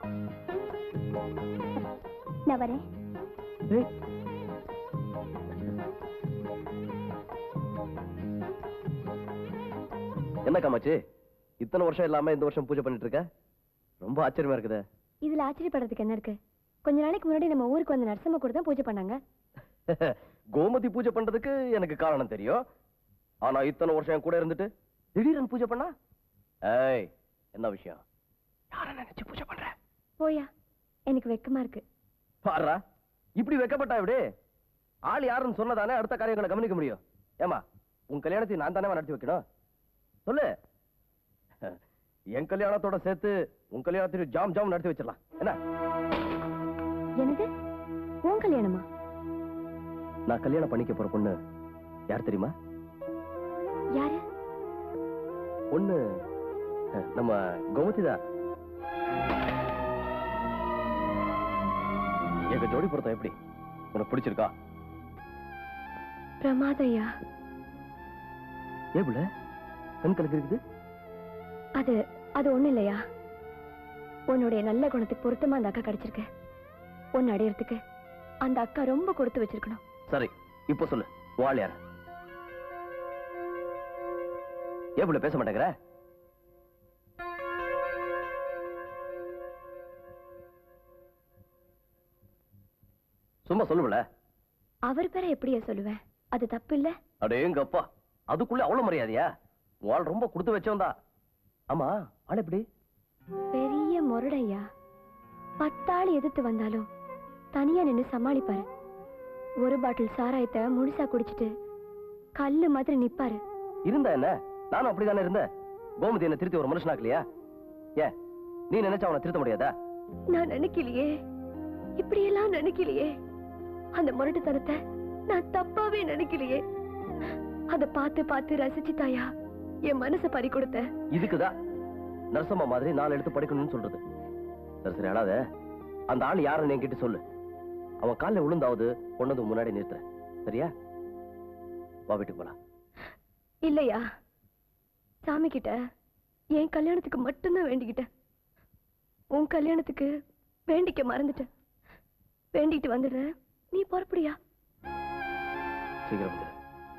நான் வரேன் ஏய். என்ன காமாச்சு இத்தனை வருஷம் இல்லாம இந்த வருஷம் பூஜை பண்ணிட்டு இருக்க ரொம்ப ஆச்சரியமா இருக்குதே இதுல ஆச்சரியப்படுறதுக்கு என்ன இருக்கு கொஞ்ச நாளைக்கு முன்னாடி நம்ம ஊருக்கு வந்த நரசிம்ம கூட தான் பூஜை பண்ணாங்க கோமதி பூஜை பண்றதுக்கு எனக்கு காரணம் தெரியும் ஆனா இத்தனை வருஷம் என் கூட இருந்துட்டு திடீர்னு பூஜை பண்ணா ஏய் என்ன விஷயம் யார நினைச்சு பூஜை பண்ற போயா எனக்கு வெக்கமா இருக்கு பாருடா இப்படி வைக்கப்பட்டா இப்படி ஆள் யாருன்னு சொன்னதானே அடுத்த காரியங்களை கவனிக்க முடியும் ஏமா உன் கல்யாணத்தை நான் தானே நடத்தி வைக்கணும் சொல்லு என் கல்யாணத்தோட சேர்த்து உன் கல்யாணத்தையும் ஜாம் ஜாம் நடத்தி வச்சிடலாம் என்ன என்னது உன் கல்யாணமா நான் கல்யாணம் பண்ணிக்க போற பொண்ணு யார் தெரியுமா யாரு பொண்ணு அஹ், நம்ம கோமதிதா எங்க ஜோடி பொருத்தம் எப்படி உனக்கு பிடிச்சிருக்கா பிரமாதையா ஏன் புள்ள கண் கலக்கு இருக்குது அது அது ஒண்ணு இல்லையா உன்னுடைய நல்ல குணத்துக்கு பொருத்தமா அந்த அக்கா கிடைச்சிருக்கு உன்னை அடையறதுக்கு அந்த அக்கா ரொம்ப கொடுத்து வச்சிருக்கணும் சரி இப்போ சொல்லு வாழ் யார ஏன் புள்ள பேச மாட்டேங்கிற சும்மா சொல்லு புள்ள அவர் பேரை எப்படியா சொல்லுவேன் அது தப்பு இல்ல அடேங்கப்பா அதுக்குள்ள அவ்வளவு மரியாதையா வாழ் ரொம்ப கொடுத்து வச்சவன்தா ஆமா ஆள் எப்படி பெரிய முரடையா பத்தாள் எதிர்த்து வந்தாலும் தனியா நின்னு சமாளிப்பாரு ஒரு பாட்டில் சாராயத்தை முழுசா குடிச்சிட்டு கல்லு மாதிரி நிப்பாரு இருந்தா என்ன நானும் அப்படிதானே இருந்தேன் கோமதி என்ன திருத்தி ஒரு மனுஷனாக்கலையா ஏன் நீ நினைச்சா அவனை திருத்த முடியாதா நான் நினைக்கலையே இப்படியெல்லாம் நினைக்கலையே அந்த முரட்டுத்தனத்தை நான் தப்பாவே நினைக்கலையே அத பார்த்து பார்த்து ரசிச்சு தாயா என் மனச பறி கொடுத்த இதுக்குதான் நரசம்மா மாதிரி நாலு எடுத்து படிக்கணும்னு சொல்றது சரி சரி அழாத அந்த ஆள் யாருன்னு என்கிட்ட சொல்லு அவன் காலில் விழுந்தாவது கொண்டு வந்து முன்னாடி நிறுத்துறேன் சரியா வா வீட்டுக்கு போலாம் இல்லையா சாமி கிட்ட என் கல்யாணத்துக்கு மட்டும்தான் வேண்டிக்கிட்டேன் உன் கல்யாணத்துக்கு வேண்டிக்க மறந்துட்டேன் வேண்டிக்கிட்டு வந்துடுறேன் நீ புறப்படியா சீக்கிரம் வந்துடு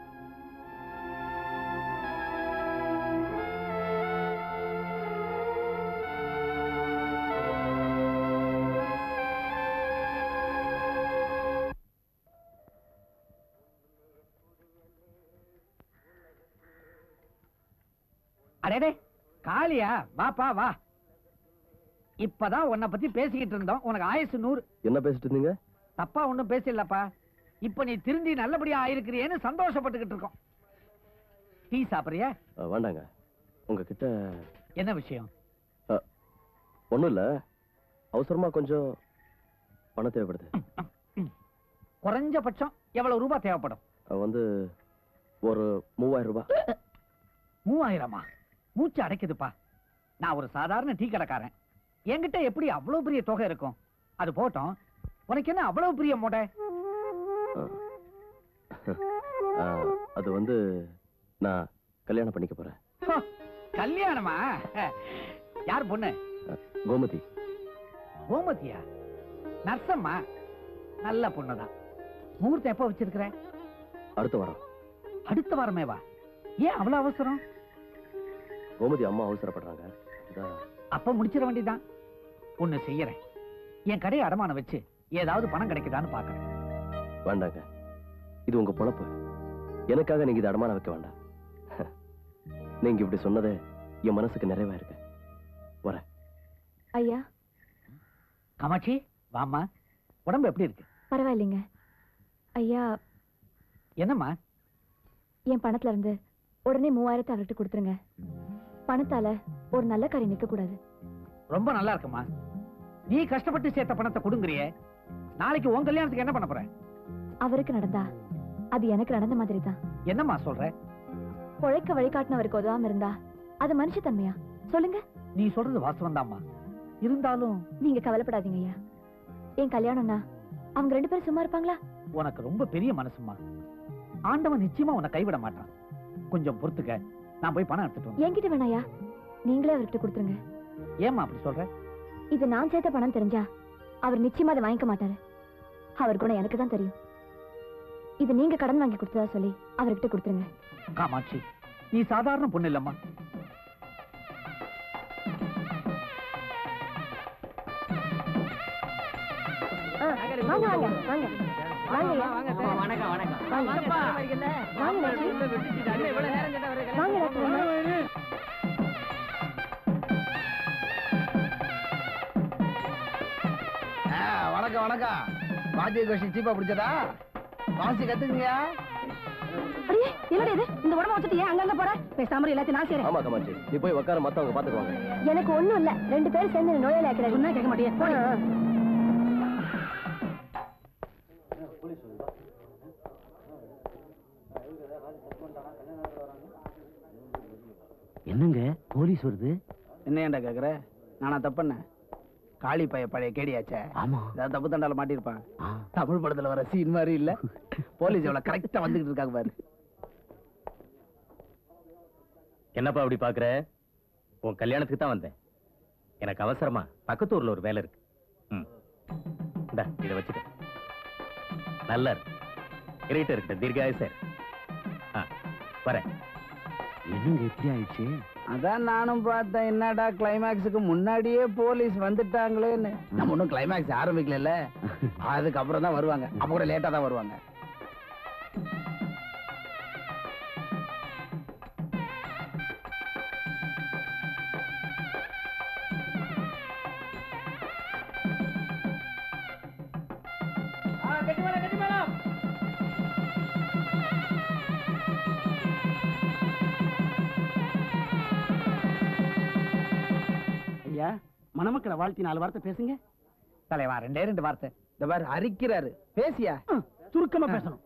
அடேடே காளியா வாப்பா வா இப்பதான் உன்னை பத்தி பேசிக்கிட்டு இருந்தோம் உனக்கு ஆயுசு நூறு என்ன பேசிட்டு இருந்தீங்க தப்பா ஒண்ணும் பேசலப்பா இப்ப நீ திருந்தி நல்லபடியா ஆயிருக்கிறியேன்னு சந்தோஷப்பட்டுக்கிட்டு இருக்கோம் டீ சாப்பிடுறியா அஹ், வேண்டாங்க உங்ககிட்ட என்ன விஷயம் ஒண்ணும் இல்ல அவசரமா கொஞ்சம் பணம் தேவைப்படுது குறைஞ்சபட்சம் எவ்வளவு ரூபாய் தேவைப்படும் அஹ், வந்து ஒரு மூவாயிரம் ரூபாய் மூவாயிரமா மூச்சு அடைக்குதுப்பா நான் ஒரு சாதாரண டீ கடைக்காரன் என்கிட்ட எப்படி அவ்வளவு பெரிய தொகை இருக்கும் அது போட்டோம் உனக்கு என்ன அவ்வளவு பெரிய மூடை அஹ். அஹ், அது வந்து நான் கல்யாணம் பண்ணிக்க போறேன் ஹோ, கல்யாணமா யார் பொண்ணு அஹ், கோமதி கோமதியா நர்சம்மா நல்ல பொண்ணுதான் முகூர்த்தம் எப்ப வச்சிருக்கிற அடுத்த வாரம் அடுத்த வாரமே வா ஏன் அவ்வளவு அவசரம் கோமதி அம்மா அவசரப்படுறாங்க அதான் அப்ப முடிச்சிட வேண்டியதான் ஒண்ணு செய்யறேன் என் கடையை அடமானம் வச்சு ஏதாவது பணம் கிடைக்குதான்னு பாக்குறேன் வேண்டாங்க இது உங்க பொழப்பு எனக்காக நீங்க இதை அடமானம் வைக்க வேண்டாம் நீங்க இப்படி சொன்னதே என் மனசுக்கு நிறைவா இருக்கு வரேன் ஐயா காமாட்சி வாம்மா உடம்பு எப்படி இருக்கு பரவாயில்லைங்க ஐயா என்னம்மா என் பணத்துல இருந்து உடனே மூவாயிரத்தை அவர்கிட்ட கொடுத்துருங்க பணத்தால ஒரு நல்ல காரியம் நிக்க கூடாது ரொம்ப நல்லா இருக்குமா நீ கஷ்டப்பட்டு சேர்த்த பணத்தை கொடுங்கறியே நாளைக்கு உன் கல்யாணத்துக்கு என்ன பண்ண போற அவருக்கு நடந்தா அது எனக்கு நடந்த மாதிரி தான் என்னம்மா சொல்ற பொழைக்க வழிகாட்டினவருக்கு உதவாம இருந்தா அது மனுஷத்தன்மையா சொல்லுங்க நீ சொல்றது வாஸ்தவம் இருந்தாலும் நீங்க கவலைப்படாதீங்க ஐயா என் கல்யாணம்னா அவங்க ரெண்டு பேரும் சும்மா இருப்பாங்களா உனக்கு ரொம்ப பெரிய மனசுமா ஆண்டவன் நிச்சயமா உன்னை கைவிட மாட்டான் கொஞ்சம் பொறுத்துக்க நான் போய் பணம் எடுத்துட்டு வரேன். என்கிட்ட வேணாயா நீங்களே அவர்கிட்ட கொடுத்துருங்க ஏம்மா அப்படி சொல்ற இது நான் சேர்த்த பணம் தெரிஞ்சா அவர் நிச்சயமா அதை வாங்கிக்க மாட்டாரு அவர் குணம் எனக்கு தான் தெரியும் இது நீங்க கடன் வாங்கி கொடுத்ததா சொல்லி அவர்கிட்ட கொடுத்துருங்க காமாட்சி நீ சாதாரண பொண்ணு இல்லம்மா ஆ, வாங்க வாங்க வாங்க வாங்கய்யா. வணக்கம் வணக்கம் வாங்க. வாங்கப்பா. வாங்க ராஜி. இவ்வளவு நேரம் கேட்டா வருகிறேன். வாங்க டாக்டர் அம்மா. ஆ, வணக்கம் வணக்கம் வாத்திய கொஸ்டின் சீப்பா பிடிச்சதா வாசி கத்துக்குங்கயா அடியே என்னடா இது இந்த உடம்ப வச்சுட்டு ஏன் அங்கங்க போற பேசாம எல்லாத்தையும் நான் செய்றேன் ஆமா கமாச்சி நீ போய் உட்கார மத்தவங்க பாத்துக்குவாங்க எனக்கு ஒண்ணும் இல்ல ரெண்டு பேரும் சேர்ந்து என்னை நோயாளி ஆக்கிறாங்க சொன்னா கேட்க மாட்டேன் என்னங்க போலீஸ் வருது என்ன ஏன்டா கேக்குற நானா தப்பண்ண காளி பைய பழைய கேடியாச்சே ஆமா ஏதாவது தப்பு தண்டால மாட்டிருப்பான் ஆ. தமிழ் படத்துல வர சீன் மாதிரி இல்ல போலீஸ் எவ்வளவு கரெக்டா வந்துகிட்டு இருக்காங்க பாரு என்னப்பா அப்படி பாக்குற உன் கல்யாணத்துக்கு தான் வந்தேன் எனக்கு அவசரமா பக்கத்து ஊர்ல ஒரு வேலை இருக்கு ம் இந்தா இதை வச்சுக்க நல்லா இருக்கு இருக்கிட்ட இருக்கட்டும் தீர்காய சார் ஆ வரேன் என்னங்க எப்படி ஆயிடுச்சு அதான் நானும் பார்த்தேன் என்னடா கிளைமேக்ஸுக்கு முன்னாடியே போலீஸ் வந்துட்டாங்களேன்னு நம்ம ஒன்றும் கிளைமேக்ஸ் ஆரம்பிக்கல அதுக்கப்புறம் தான் வருவாங்க அப்ப கூட லேட்டா தான் வருவாங்க ஐயா மணமக்களை வாழ்த்தி நாலு வார்த்தை பேசுங்க தலைவா ரெண்டே ரெண்டு வார்த்தை இந்த மாதிரி அரிக்கிறாரு பேசியா சுருக்கமா பேசணும்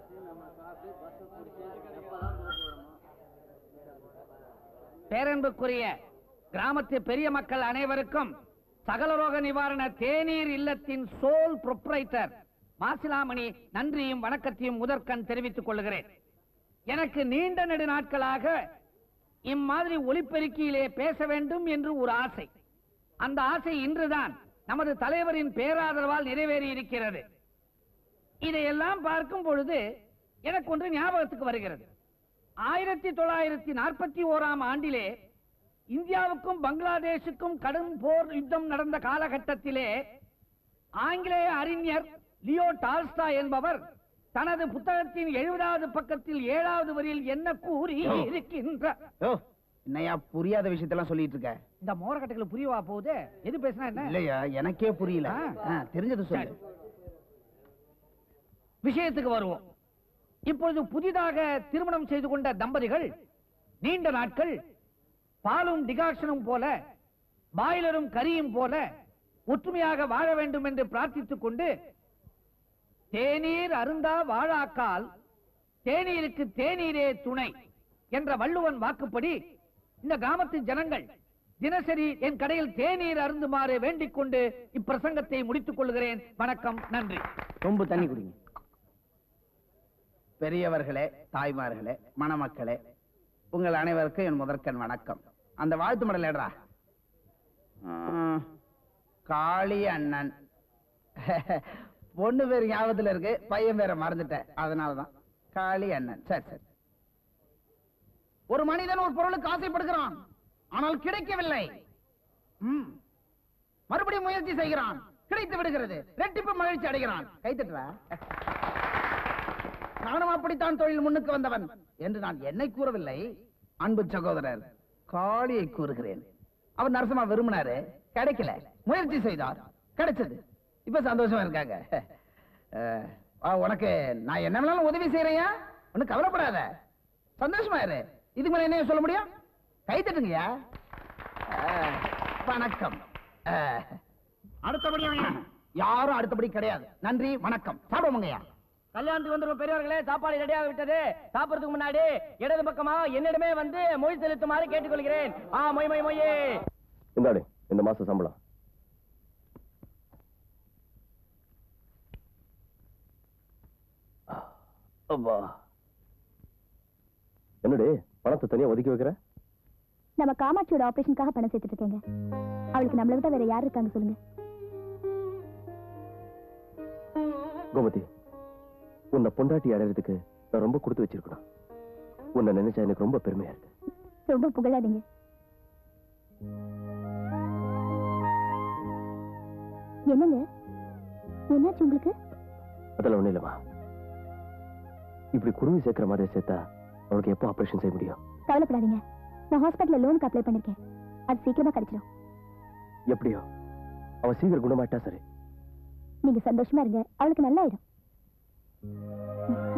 பேரன்புக்குரிய கிராமத்து பெரிய மக்கள் அனைவருக்கும் சகலரோக நிவாரண தேநீர் இல்லத்தின் சோல் ப்ரொப்ரைட்டர் மாசிலாமணி நன்றியும் வணக்கத்தையும் முதற்கண் தெரிவித்துக் கொள்கிறேன் எனக்கு நீண்ட நெடு நாட்களாக இம்மாதிரி ஒலிபெருக்கியிலே பேச வேண்டும் என்று ஒரு ஆசை அந்த ஆசை இன்றுதான் நமது தலைவரின் பேராதரவால் நிறைவேறி இருக்கிறது இதையெல்லாம் பார்க்கும் பொழுது எனக்கு ஒன்று ஞாபகத்துக்கு வருகிறது ஆயிரத்தி தொள்ளாயிரத்தி நாற்பத்தி ஓராம் ஆண்டிலே இந்தியாவுக்கும் பங்களாதேஷுக்கும் கடும் போர் யுத்தம் நடந்த காலகட்டத்திலே ஆங்கிலேய அறிஞர் லியோ டால்ஸ்டா என்பவர் தனது புத்தகத்தின் எழுபதாவது பக்கத்தில் ஏழாவது வரியில் என்ன கூறி இருக்கின்ற ஓ என்னையா புரியாத விஷயத்தெல்லாம் சொல்லிட்டு இருக்க இந்த மோரக்கட்டைகளை புரியவா போகுது எது பேசினா என்ன இல்லையா எனக்கே புரியல ஆ. ஆ, தெரிஞ்சது சொல்லு விஷயத்துக்கு வருவோம் இப்பொழுது புதிதாக திருமணம் செய்து கொண்ட தம்பதிகள் நீண்ட நாட்கள் பாலும் டிகாக்ஷனும் போல பாய்லரும் கரியும் போல ஒற்றுமையாக வாழ வேண்டும் என்று பிரார்த்தித்துக் கொண்டு தேநீர் அருந்தா வாழாக்கால் தேநீருக்கு தேநீரே துணை என்ற வள்ளுவன் வாக்குப்படி இந்த கிராமத்து ஜனங்கள் தினசரி என் கடையில் தேநீர் அருந்துமாறு வேண்டிக் கொண்டு இப்பிரசங்கத்தை முடித்துக் கொள்கிறேன் வணக்கம் நன்றி ரொம்ப தண்ணி குடிங்க பெரியவர்களே தாய்மார்களே மணமக்களே உங்கள் அனைவருக்கும் என் முதற்கண் வணக்கம் அந்த வாழ்த்து மடல் ஏடுறா ம், காளி அண்ணன் பொண்ணு பேர் ஞாபகத்துல இருக்கு பையன் பேரை மறந்துட்டேன் அதனாலதான் காளி அண்ணன் சரி சரி ஒரு மனிதன் ஒரு பொருளுக்கு ஆசைப்படுகிறான் ஆனால் கிடைக்கவில்லை ம். மறுபடியும் முயற்சி செய்கிறான் கிடைத்து விடுகிறது ரெட்டிப்பு மகிழ்ச்சி அடைகிறான் கைத்தட்டுறா நானும் அப்படித்தான் தொழில் முன்னுக்கு வந்தவன் என்று நான் என்னை கூறவில்லை அன்பு சகோதரர் காளியை கூறுகிறேன் அவர் நரசமா விரும்பினாரு கிடைக்கல முயற்சி செய்தார் கிடைச்சது இப்ப சந்தோஷமா இருக்காங்க அஹ், ஆ, உனக்கு நான் என்ன வேணாலும் உதவி செய்யறேயா ஒன்னும் கவலைப்படாத சந்தோஷமா இரு இதுக்கு மேல என்ன சொல்ல முடியும் கை தட்டுங்கய்யா அஹ், வணக்கம் அஹ், அடுத்தபடியா யாரும் அடுத்தபடி கிடையாது நன்றி வணக்கம் சாப்பிடுவோங்கய்யா கல்யாணத்துக்கு வந்துடும் பெரியவர்களே சாப்பாடு ரெடியாக விட்டது சாப்பிடறதுக்கு முன்னாடி இடது பக்கமா என்னிடமே வந்து மொய் செலுத்துமாறு கேட்டுக்கொள்கிறேன் ஆ மொய் மொய் மொய்யே இந்தாடி இந்த மாசம் சம்பளம் அப்பா என்னடி பணத்தை தனியா ஒதுக்கி வைக்கிற நம்ம காமாட்சியோட ஆபரேஷனுக்காக பணம் சேர்த்துட்டு இருக்கேங்க அவளுக்கு நம்மளை விட வேற யார் இருக்காங்க சொல்லுங்க கோமதி உன்னை பொண்டாட்டி அடைறதுக்கு நான் ரொம்ப கொடுத்து வச்சிருக்கணும் உன்னை நினைச்சா எனக்கு ரொம்ப பெருமையா இருக்கு ரொம்ப புகழாதீங்க என்னங்க என்னாச்சு உங்களுக்கு அதெல்லாம் ஒண்ணும் இல்லைம்மா இப்படி குருவி சேர்க்கிற மாதிரி சேர்த்தா அவளுக்கு எப்போ ஆபரேஷன் செய்ய முடியும் கவலைப்படாதீங்க நான் ஹாஸ்பிட்டல்ல லோனுக்கு அப்ளை பண்ணிருக்கேன் அது சீக்கிரமா கிடைச்சிடும் எப்படியோ அவ சீக்கிரம் குணமாயிட்டா சரி நீங்க சந்தோஷமா இருங்க அவளுக்கு நல்லா ஆயிடும்